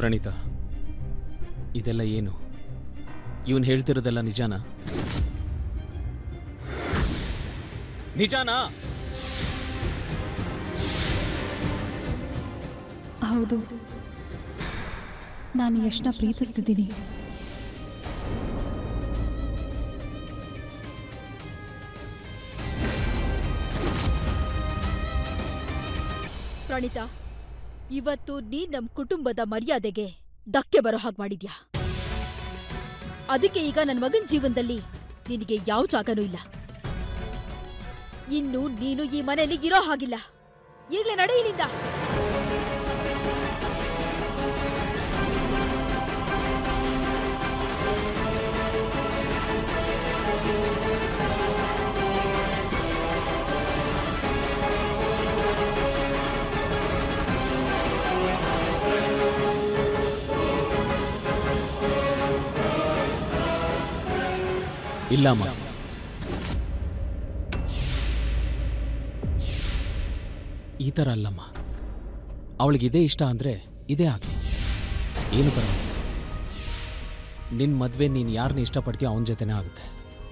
ಪ್ರಣೀತ ಇದೆಲ್ಲ ಏನು ಇವನು ಹೇಳ್ತಿರೋದೆಲ್ಲ ನಿಜಾನಾ ನಿಜಾನಾ ಹೌದು ನಾನು ಯಶ್ನ ಪ್ರೀತಿಸ್ತಿದ್ದೀನಿ ಪ್ರಣೀತಾ ಇವತ್ತು ನೀ ನಮ್ ಕುಟುಂಬದ ಮರ್ಯಾದೆಗೆ ಧಕ್ಕೆ ಬರೋ ಹಾಗೆ ಮಾಡಿದ್ಯಾ ಅದಕ್ಕೆ ಈಗ ನನ್ನ ಮಗನ್ ಜೀವನದಲ್ಲಿ ನಿನಗೆ ಯಾವ ಜಾಗನೂ ಇಲ್ಲ ಇನ್ನು ನೀನು ಈ ಮನೆಯಲ್ಲಿ ಇರೋ ಹಾಗಿಲ್ಲ ಈಗ್ಲೇ ನಡೆ ಇಲ್ಲಿಂದ ಇಲ್ಲಮ್ಮ ಈ ಥರ ಅಲ್ಲಮ್ಮ ಅವಳಿಗೆ ಇದೇ ಇಷ್ಟ ಅಂದರೆ ಇದೇ ಆಗಲಿ ಏನು ಪರವಾಗಿಲ್ಲ ನಿನ್ನ ಮದುವೆ ನೀನು ಯಾರನ್ನ ಇಷ್ಟಪಡ್ತೀಯೋ ಅವನ ಜೊತೆನೇ ಆಗುತ್ತೆ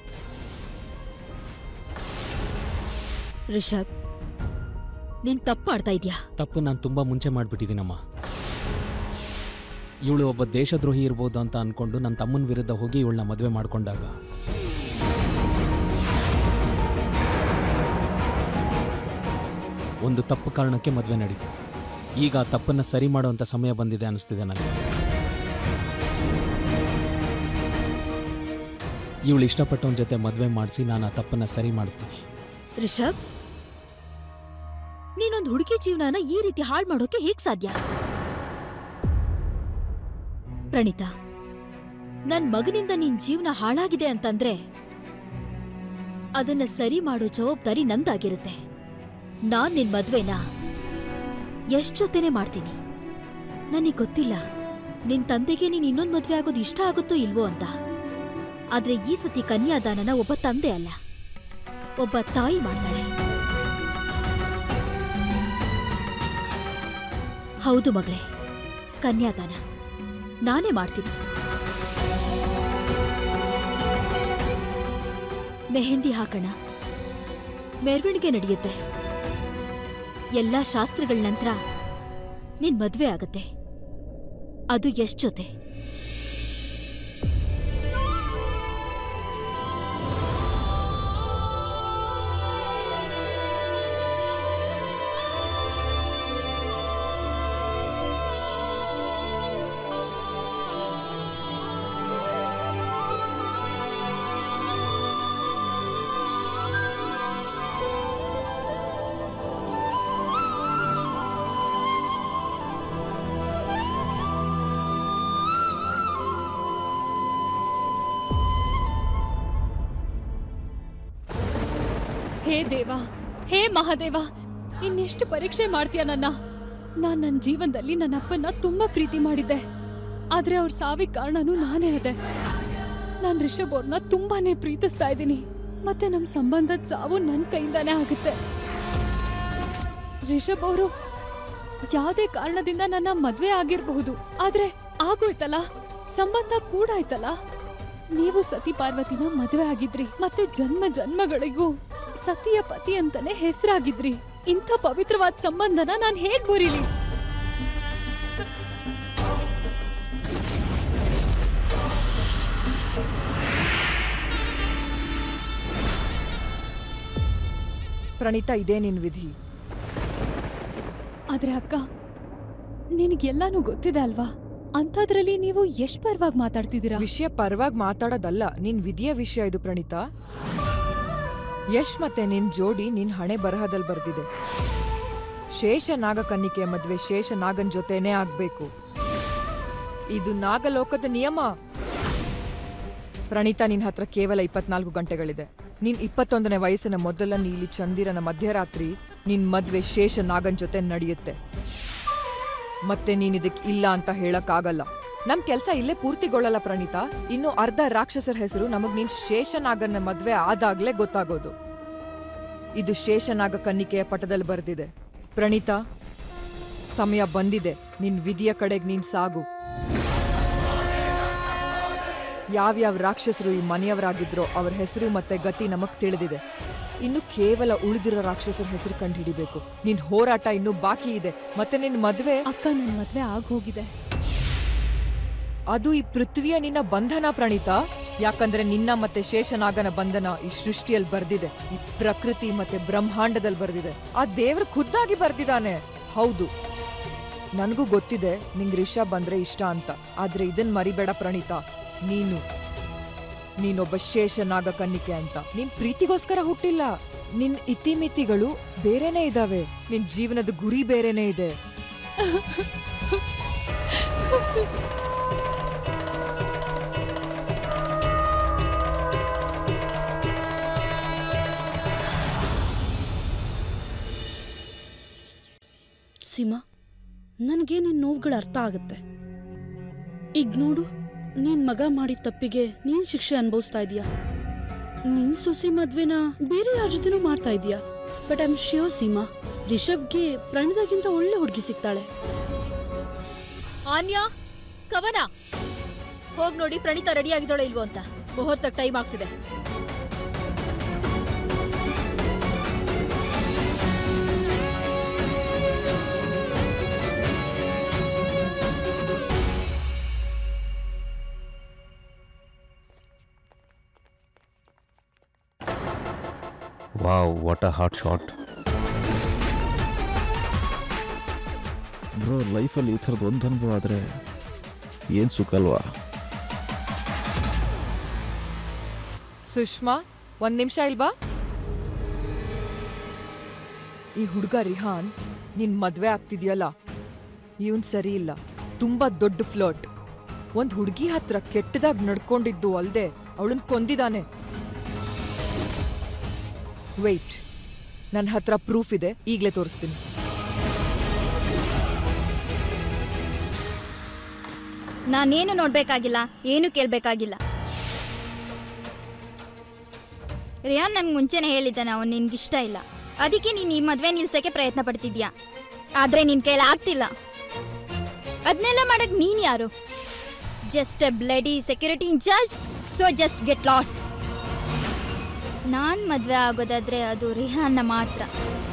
ರಿಷಬ್ ನೀನ್ ತಪ್ಪಾಡ್ತಾ ಇದ್ಯಾ ತಪ್ಪು ನಾನು ತುಂಬ ಮುಂಚೆ ಮಾಡಿಬಿಟ್ಟಿದ್ದೀನಮ್ಮ ಇವಳು ಒಬ್ಬ ದೇಶದ್ರೋಹಿ ಇರ್ಬೋದು ಅಂತ ಅಂದ್ಕೊಂಡು ನನ್ನ ತಮ್ಮನ ವಿರುದ್ಧ ಹೋಗಿ ಇವಳನ್ನ ಮದುವೆ ಮಾಡಿಕೊಂಡಾಗ ಒಂದು ತಪ್ಪು ಕಾರಣಕ್ಕೆ ಮದುವೆ ನಡೀತು ಈಗ ಆ ತಪ್ಪನ್ನು ಸರಿ ಮಾಡುವಂಥ ಸಮಯ ಬಂದಿದೆ ಅನಿಸ್ತಿದೆ ನನಗೆ ಇವಳು ಇಷ್ಟಪಟ್ಟವನ ಜೊತೆ ಮದುವೆ ಮಾಡಿಸಿ ನಾನು ಆ ತಪ್ಪನ್ನು ಸರಿ ಮಾಡ್ತೀನಿ ರಿಷಬ್ ನೀನೊಂದ್ ಹುಡುಗಿ ಜೀವನನ ಈ ರೀತಿ ಹಾಳು ಮಾಡೋಕೆ ಹೇಗ್ ಸಾಧ್ಯ ಪ್ರಣೀತಾ ನನ್ ಮಗನಿಂದ ನಿನ್ ಜೀವನ ಹಾಳಾಗಿದೆ ಅಂತಂದ್ರೆ ಅದನ್ನ ಸರಿ ಮಾಡೋ ಜವಾಬ್ದಾರಿ ನಂದಾಗಿರುತ್ತೆ ನಾನ್ ನಿನ್ ಮದ್ವೆನ ಎಷ್ಟ್ ಜೊತೆನೆ ಮಾಡ್ತೀನಿ ನನಗ್ ಗೊತ್ತಿಲ್ಲ ನಿನ್ ತಂದೆಗೆ ನೀನ್ ಇನ್ನೊಂದ್ ಮದ್ವೆ ಆಗೋದು ಇಷ್ಟ ಆಗುತ್ತೋ ಇಲ್ವೋ ಅಂತ ಆದ್ರೆ ಈ ಸತಿ ಕನ್ಯಾದಾನನ ಒಬ್ಬ ತಂದೆ ಅಲ್ಲ ಒಬ್ಬ ತಾಯಿ ಮಾಡ್ತಾಳೆ ಹೌದು ಮಗಳೇ ಕನ್ಯಾದಾನ ನಾನೇ ಮಾಡ್ತೀನಿ ಮೆಹಂದಿ ಹಾಕೋಣ ಮೆರವಣಿಗೆ ನಡೆಯುತ್ತೆ ಎಲ್ಲಾ ಶಾಸ್ತ್ರಗಳ ನಂತರ ನಿನ್ ಮದ್ವೆ ಆಗತ್ತೆ ಅದು ಎಷ್ಟ್ ಜೊತೆ ಹೇ ದೇವ ಹೇ ಮಹಾದೇವ ಇನ್ನೆಷ್ಟು ಪರೀಕ್ಷೆ ಮಾಡ್ತೀಯ ನನ್ನ ನಾನ್ ನನ್ನ ಜೀವನದಲ್ಲಿ ನನ್ನ ಅಪ್ಪನ ತುಂಬಾ ಪ್ರೀತಿ ಮಾಡಿದ್ದೆ ಆದ್ರೆ ಅವ್ರ ಸಾವಿಗೆ ಕಾರಣನೂ ನಾನೇ ಅದೆ ನಾನ್ ರಿಷಬ್ ಅವ್ರನ್ನ ತುಂಬಾನೇ ಪ್ರೀತಿಸ್ತಾ ಇದ್ದೀನಿ ಮತ್ತೆ ನಮ್ ಸಂಬಂಧದ ಸಾವು ನನ್ನ ಕೈಯಿಂದಾನೇ ಆಗುತ್ತೆ ರಿಷಬ್ ಅವರು ಯಾವುದೇ ಕಾರಣದಿಂದ ನನ್ನ ಮದ್ವೆ ಆಗಿರಬಹುದು ಆದ್ರೆ ಆಗೋಯ್ತಲ್ಲ ಸಂಬಂಧ ಕೂಡ ಆಯ್ತಲ್ಲ ನೀವು ಸತಿ ಪಾರ್ವತಿನ ಮದುವೆ ಆಗಿದ್ರಿ ಮತ್ತೆ ಜನ್ಮ ಜನ್ಮಗಳಿಗೂ ಸತಿಯ ಪತಿ ಅಂತಾನೆ ಹೆಸರಾಗಿದ್ರಿ ಇಂಥ ಪವಿತ್ರವಾದ ಸಂಬಂಧನ ನಾನ್ ಹೇಗ್ ಮುರಿಲಿ ಪ್ರಣೀತಾ ಇದೇ ನಿನ್ ವಿಧಿ ಆದ್ರೆ ಅಕ್ಕ ನಿನಗೆಲ್ಲಾನು ಗೊತ್ತಿದೆ ಅಲ್ವಾ ಅಂಥದ್ರಲ್ಲಿ ನೀವು ಎಷ್ಟ್ ಪರವಾಗಿ ಮಾತಾಡ್ತಿದ್ದೀರಾ ವಿಷಯ ಪರವಾಗಿ ಮಾತಾಡೋದಲ್ಲ ನಿನ್ ವಿಧಿಯ ವಿಷಯ ಇದು ಪ್ರಣೀತಾ ಯಶ್ ಮತ್ತೆ ನಿನ್ ಜೋಡಿ ನಿನ್ ಹಣೆ ಬರಹದಲ್ಲಿ ಬರ್ದಿದೆ ಶೇಷ ನಾಗಕನ್ನಿಕೆಯ ಮದ್ವೆ ಶೇಷ ನಾಗನ್ ಜೊತೆನೇ ಆಗ್ಬೇಕು ಇದು ನಾಗಲೋಕದ ನಿಯಮ ಪ್ರಣೀತಾ ನಿನ್ ಹತ್ರ ಕೇವಲ ಇಪ್ಪತ್ನಾಲ್ಕು ಗಂಟೆಗಳಿದೆ ನಿನ್ ಇಪ್ಪತ್ತೊಂದನೇ ವಯಸ್ಸಿನ ಮೊದಲ ನೀಲಿ ಚಂದಿರನ ಮಧ್ಯರಾತ್ರಿ ನಿನ್ ಮದ್ವೆ ಶೇಷ ನಾಗನ್ ಜೊತೆ ನಡೆಯುತ್ತೆ ಮತ್ತೆ ನೀನ್ ಇದಕ್ ಇಲ್ಲ ಅಂತ ಹೇಳಕ್ಕಾಗಲ್ಲ ನಮ್ ಕೆಲ್ಸ ಇಲ್ಲೇ ಪೂರ್ತಿಗೊಳ್ಳಲ್ಲ ಪ್ರಣೀತಾ ಇನ್ನು ಅರ್ಧ ರಾಕ್ಷಸರ ಹೆಸರು ನಮಗ್ ನೀನ್ ಶೇಷನಾಗನ ಮದ್ವೆ ಆದಾಗ್ಲೇ ಗೊತ್ತಾಗೋದು ಇದು ಶೇಷನಾಗ ಕನ್ನಿಕೆಯ ಪಟದಲ್ಲಿ ಬರೆದಿದೆ ಪ್ರಣೀತಾ ಸಮಯ ಬಂದಿದೆ ನಿನ್ ವಿಧಿಯ ಕಡೆಗ್ ನೀನ್ ಸಾಗು ಯಾವ್ಯಾವ ರಾಕ್ಷಸರು ಈ ಮನೆಯವರಾಗಿದ್ರೋ ಅವ್ರ ಹೆಸರು ಮತ್ತೆ ಗತಿ ನಮಗ್ ತಿಳಿದಿದೆ ಇನ್ನು ಕೇವಲ ಉಳಿದಿರೋ ರಾಕ್ಷಸರ ಹೆಸರು ಕಂಡು ಹಿಡಿಬೇಕು ನಿನ್ ಹೋರಾಟ ಇನ್ನೂ ಬಾಕಿ ಇದೆ ಮತ್ತೆ ನಿನ್ ಮದ್ವೆ ಅಕ್ಕ ನನ್ನ ಮದ್ವೆ ಆಗೋಗಿದೆ ಅದು ಈ ಪೃಥ್ವಿಯ ನಿನ್ನ ಬಂಧನ ಪ್ರಣೀತ ಯಾಕಂದ್ರೆ ನಿನ್ನ ಮತ್ತೆ ಶೇಷನಾಗನ ಬಂಧನ ಈ ಸೃಷ್ಟಿಯಲ್ಲಿ ಬರ್ದಿದೆ ಈ ಪ್ರಕೃತಿ ಮತ್ತೆ ಬ್ರಹ್ಮಾಂಡದಲ್ಲಿ ಬರ್ದಿದೆ ಆ ದೇವ್ರ ಖುದ್ದಾಗಿ ಬರ್ದಿದ್ದಾನೆ ಹೌದು ನನಗೂ ಗೊತ್ತಿದೆ ನಿಂಗ್ ರಿಷಬ್ ಬಂದ್ರೆ ಇಷ್ಟ ಅಂತ ಆದ್ರೆ ಇದನ್ ಮರಿಬೇಡ ಪ್ರಣೀತ ನೀನು ನೀನೊಬ್ಬ ಶೇಷನಾಗ ಕನ್ನಿಕೆ ಅಂತ ನಿನ್ ಪ್ರೀತಿಗೋಸ್ಕರ ಹುಟ್ಟಿಲ್ಲ ನಿನ್ ಇತಿಮಿತಿಗಳು ಬೇರೆನೇ ಇದಾವೆ ನಿನ್ ಜೀವನದ ಗುರಿ ಬೇರೆನೇ ಇದೆ ಸೀಮಾ ನನಗೆ ನಿನ್ನ ನೋವುಗಳು ಅರ್ಥ ಆಗುತ್ತೆ ಈಗ ನೋಡು ನೀನ್ ಮಗ ಮಾಡಿದ ತಪ್ಪಿಗೆ ನೀನ್ ಶಿಕ್ಷೆ ಅನುಭವಿಸ್ತಾ ಇದೀಯ ನಿನ್ ಸೊಸೆ ಮದ್ವೆನ ಬೇರೆ ಯಾರ ಜೊತೆನೂ ಮಾಡ್ತಾ ಇದೀಯ but I am sure Seema ರಿಷಬ್ಗೆ ಪ್ರಣಯದಾಗಿಂತ ಒಳ್ಳೆ ಹುಡುಗಿ ಸಿಗ್ತಾಳೆ ಆನ್ಯಾ ಕವನ ಹೋಗ್ ನೋಡಿ ಪ್ರಣೀತ ರೆಡಿ ಆಗಿದ್ದಾಳೆ ಇಲ್ವೋ ಅಂತ ಮುಹೂರ್ತ ಟೈಮ್ ಆಗ್ತಿದೆ wow what a hot shot bro ಲೈಫಲ್ಲಿ ಈ ಥರದ್ದು ಒಂದು ಅನುಭವ ಆದರೆ ಏನು ಸುಖ ಅಲ್ವಾ ಸುಷ್ಮಾ ಒಂದ್ ನಿಮಿಷ ಇಲ್ವಾ ಈ ಹುಡುಗ ರಿಹಾನ್ ನಿನ್ ಮದ್ವೆ ಆಗ್ತಿದ್ಯಲ್ಲ ಇವನ್ ಸರಿ ಇಲ್ಲ ತುಂಬಾ ದೊಡ್ಡ ಫ್ಲೋಟ್ ಒಂದ್ ಹುಡುಗಿ ಹತ್ರ ಕೆಟ್ಟದಾಗ್ ನಡ್ಕೊಂಡಿದ್ದು ಅಲ್ದೆ ಅವಳನ್ ಕೊಂದಿದಾನೆ ವೆಯ್ಟ್ ನನ್ನ ಹತ್ರ ಪ್ರೂಫ್ ಇದೆ ಈಗ್ಲೇ ತೋರಿಸ್ತೀನಿ ನಾನೇನು ನೋಡ್ಬೇಕಾಗಿಲ್ಲ ಏನು ಕೇಳ್ಬೇಕಾಗಿಲ್ಲ ರಿಯಾನ್ ನನ್ಗೆ ಮುಂಚೆನೆ ಹೇಳಿದ್ದಾನೆ ಅವನು ನಿನ್ಗಿಷ್ಟ ಇಲ್ಲ ಅದಕ್ಕೆ ನೀನು ಈ ಮದುವೆ ನಿಲ್ಸಕ್ಕೆ ಪ್ರಯತ್ನ ಪಡ್ತಿದ್ಯಾ ಆದ್ರೆ ನಿನ್ ಕೈಲಿ ಆಗ್ತಿಲ್ಲ ಅದನ್ನೆಲ್ಲ ಮಾಡಕ್ ನೀನ್ ಯಾರು just a bloody security in charge so just get lost ನಾನ್ ಮದ್ವೆ ಆಗೋದಾದ್ರೆ ಅದು ರಿಹಾನ್ನ ಮಾತ್ರ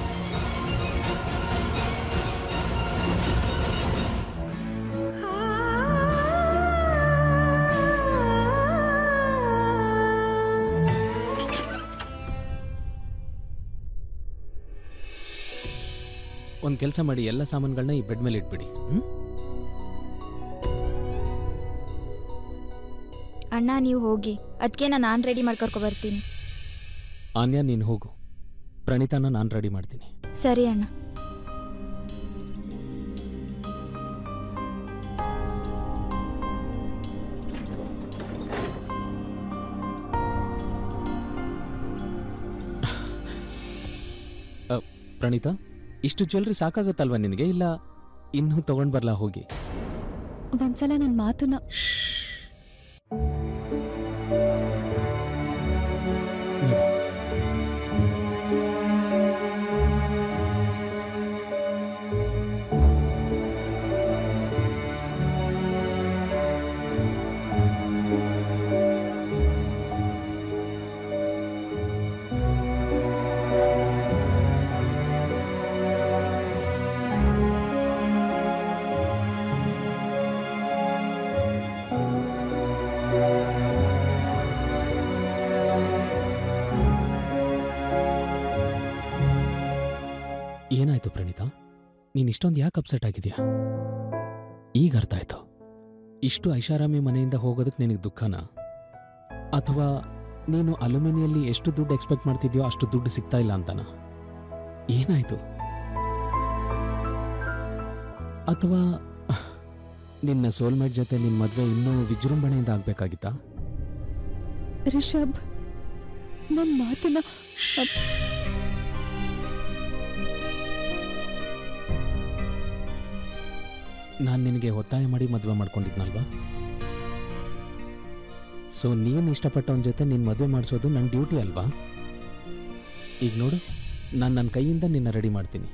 ಒಂದು ಕೆಲಸ ಮಾಡಿ ಎಲ್ಲ ಸಾಮಾನುಗಳನ್ನ ಈ ಬೆಡ್ ಮೇಲೆ ಇಟ್ಬಿಡಿ ಹ್ಮ್? ಅಣ್ಣ ನೀವು ಹೋಗಿ ಅದಕ್ಕೆ ನಾನು ರೆಡಿ ಮಾಡ್ಕರ್ಕೊ ಬರ್ತೀನಿ ಆನ್ಯಾ ನೀನು ಹೋಗು ಪ್ರಣೀತಾನ ನಾನು ರೆಡಿ ಮಾಡ್ತೀನಿ ಸರಿ ಅಣ್ಣ ಅ, ಪ್ರಣೀತಾ ಇಷ್ಟು ಜ್ಯುವೆಲ್ರಿ ಸಾಕಾಗುತ್ತಲ್ವಾ ನಿನಗೆ ಇಲ್ಲ ಇನ್ನೂ ತಗೊಂಡ್ ಬರ್ಲಾ ಹೋಗಿ ಒಂದ್ಸಲ ನನ್ನ ಮಾತನ್ನ ನೋಡಿ. ಏನಾಯ್ತು ಪ್ರಣೀತಾ ನೀನು ಇಷ್ಟೊಂದು ಯಾಕೆ ಅಪ್ಸೆಟ್ ಆಗಿದ್ಯಾ ಈಗ ಅರ್ಥ ಆಯ್ತು ಇಷ್ಟು ಐಷಾರಾಮಿ ಮನೆಯಿಂದ ಹೋಗೋದಕ್ಕೆ ನಿನಗೆ ದುಃಖನಾ ಅಥವಾ ನೀನು ಅಲ್ಯೂಮಿನಿಯಲ್ಲಿ ಎಷ್ಟು ದುಡ್ಡು ಎಕ್ಸ್ಪೆಕ್ಟ್ ಮಾಡ್ತಿದ್ಯೋ ಅಷ್ಟು ದುಡ್ಡು ಸಿಗ್ತಾ ಇಲ್ಲ ಅಂತನಾ ಏನಾಯ್ತು ಅಥವಾ ನಿನ್ನ ಸೋಲ್ಮೇಟ್ ಜೊತೆ ನಿನ್ನ ಮದುವೆ ಇನ್ನೂ ವಿಜೃಂಭಣೆಯಿಂದ ಆಗ್ಬೇಕಾಗಿತ್ತಾ ರಿಷಬ್ ನನ್ನ ಮಾತನ್ನ ಅಪ್- ನಾನು ನಿನಗೆ ಒತ್ತಾಯ ಮಾಡಿ ಮದುವೆ ಮಾಡ್ಕೊಂಡಿದ್ನಲ್ವಾ ಸೊ ನೀನು ಇಷ್ಟಪಟ್ಟವನ ಜೊತೆ ನಿನ್ನ ಮದುವೆ ಮಾಡಿಸೋದು ನನ್ನ ಡ್ಯೂಟಿ ಅಲ್ವಾ ಈಗ ನೋಡು ನಾನು ನನ್ನ ಕೈಯಿಂದ ನಿನ್ನ ರೆಡಿ ಮಾಡ್ತೀನಿ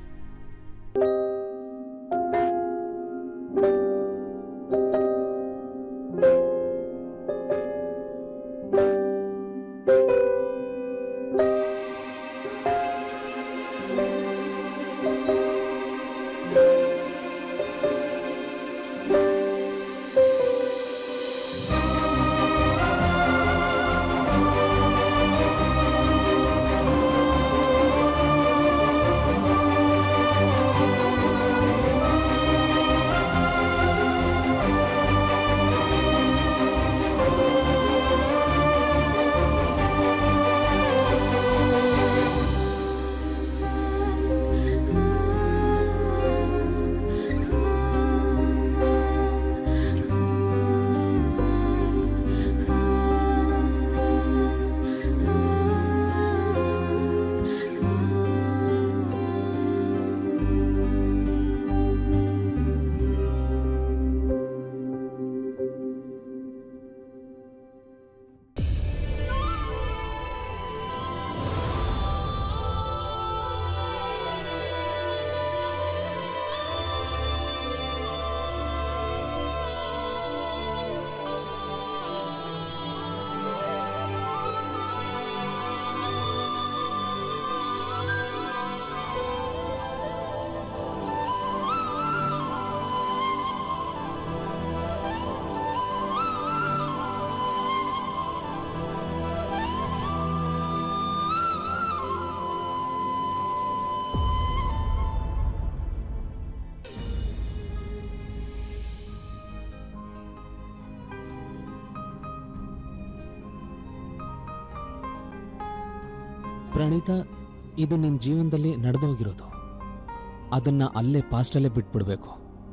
ಪ್ರಣೀತ ಇದು ನಿನ್ನ ಜೀವನದಲ್ಲಿ ನಡೆದು ಹೋಗಿರೋದು ಅದನ್ನ ಅಲ್ಲೇ ಪಾಸ್ಟಲ್ಲೇ ಬಿಟ್ಬಿಡ್ಬೇಕು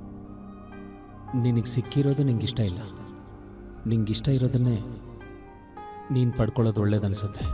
ನಿನಗೆ ಸಿಕ್ಕಿರೋದು ನಿಂಗೆ ಇಷ್ಟ ಇಲ್ಲ ನಿಂಗೆ ಇಷ್ಟ ಇರೋದನ್ನೇ ನೀನು ಪಡ್ಕೊಳ್ಳೋದು ಒಳ್ಳೇದನ್ಸುತ್ತೆ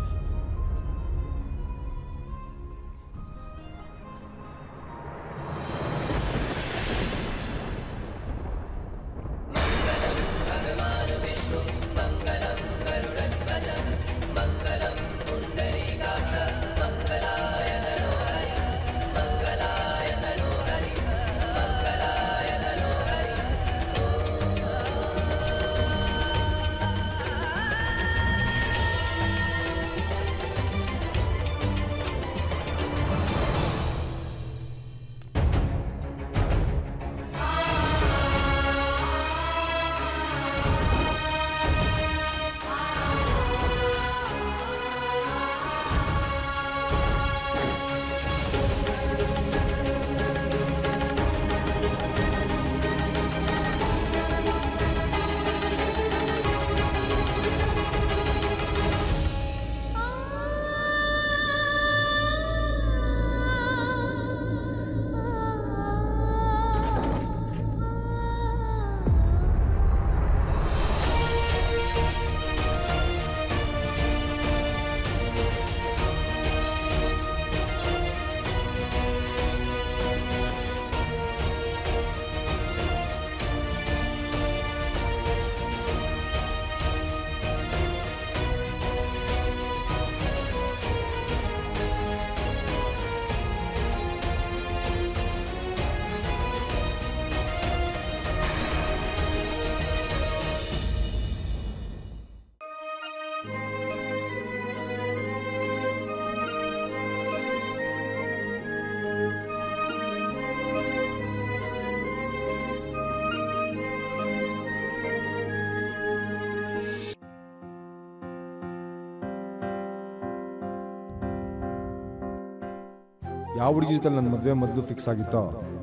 ಯಾವ ಹುಡುಗಿ ಜೊತೆ ನನ್ನ ಮದುವೆ ಮೊದಲು ಫಿಕ್ಸ್ ಆಗಿತ್ತೋ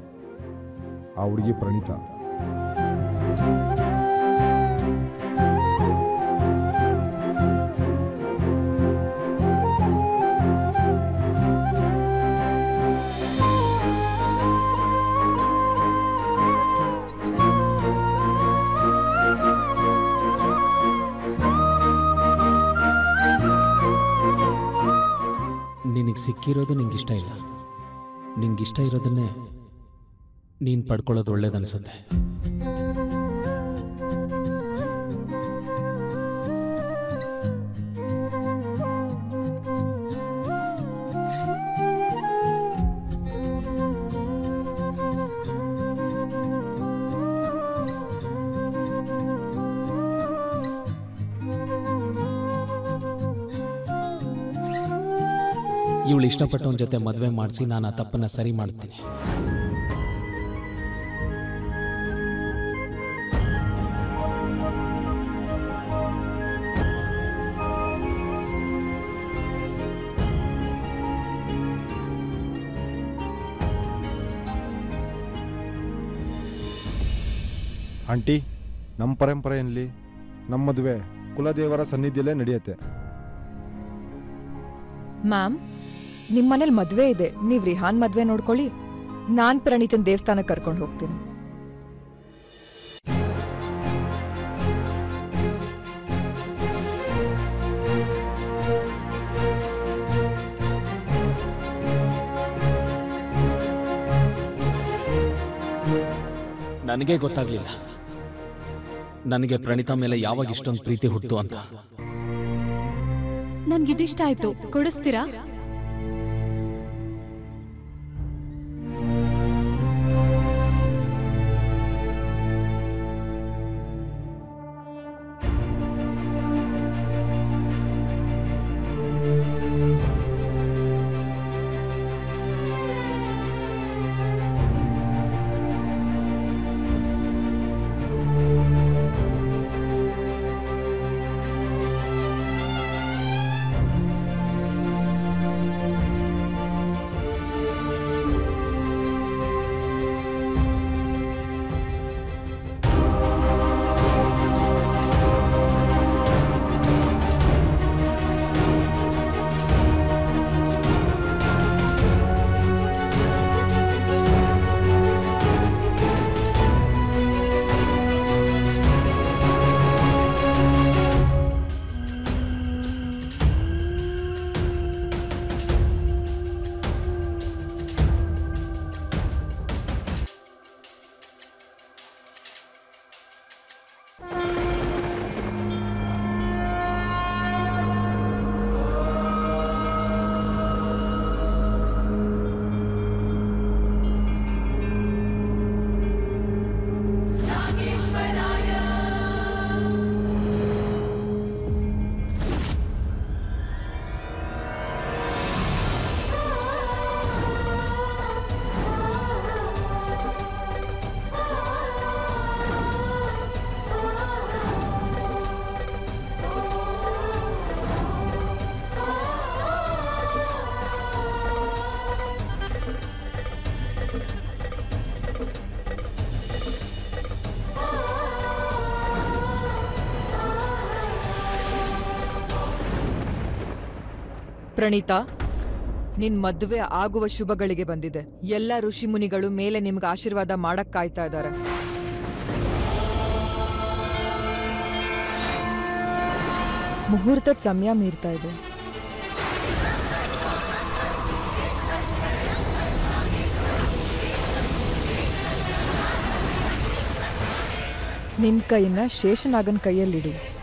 ಆ ಹುಡುಗಿ ಪ್ರಣೀತ ನಿನಗೆ ಸಿಕ್ಕಿರೋದು ನಿಂಗೆ ಇಷ್ಟ ಇಲ್ಲ ನಿಂಗೆ ಇಷ್ಟ ಇರೋದನ್ನೇ ನೀನು ಪಡ್ಕೊಳ್ಳೋದು ಒಳ್ಳೇದನ್ಸುತ್ತೆ ಇವಳು ಇಷ್ಟಪಟ್ಟವನ ಜೊತೆ ಮದುವೆ ಮಾಡಿಸಿ ನಾನು ಆ ತಪ್ಪನ್ನ ಸರಿ ಮಾಡ್ತೀನಿ ಆಂಟಿ ನಮ್ಮ ಪರಂಪರೆಯಲ್ಲಿ ನಮ್ಮ ಮದುವೆ ಕುಲದೇವರ ಸನ್ನಿಧಿಯಲ್ಲೇ ನಡೆಯುತ್ತೆ ಮ್ಯಾಮ್ ನಿಮ್ಮ ಮನೇಲಿ ಮದ್ವೆ ಇದೆ ನೀವ್ ರಿಹಾನ್ ಮದ್ವೆ ನೋಡ್ಕೊಳ್ಳಿ ನಾನ್ ಪ್ರಣೀತನ್ ದೇವಸ್ಥಾನಕ್ಕೆ ಕರ್ಕೊಂಡು ಹೋಗ್ತೀನಿ ನನಗೆ ಗೊತ್ತಾಗ್ಲಿಲ್ಲ ನನಗೆ ಪ್ರಣೀತಾ ಮೇಲೆ ಯಾವಾಗ ಇಷ್ಟೊಂದು ಪ್ರೀತಿ ಹುಟ್ಟು ಅಂತ ನನ್ಗಿದಿಷ್ಟ ಆಯ್ತು ಕೊಡಿಸ್ತೀರಾ ಪ್ರಣೀತಾ ನಿನ್ ಮದುವೆ ಆಗುವ ಶುಭಗಳಿಗೆ ಬಂದಿದೆ ಎಲ್ಲ ಋಷಿ ಮುನಿಗಳು ಮೇಲೆ ನಿಮ್ಗೆ ಆಶೀರ್ವಾದ ಮಾಡಕ್ ಕಾಯ್ತಾ ಇದ್ದಾರೆ ಮುಹೂರ್ತದ ಸಮಯ ಮೀರ್ತಾ ಇದೆ ನಿನ್ ಕೈನ ಶೇಷನಾಗನ್ ಕೈಯಲ್ಲಿಡು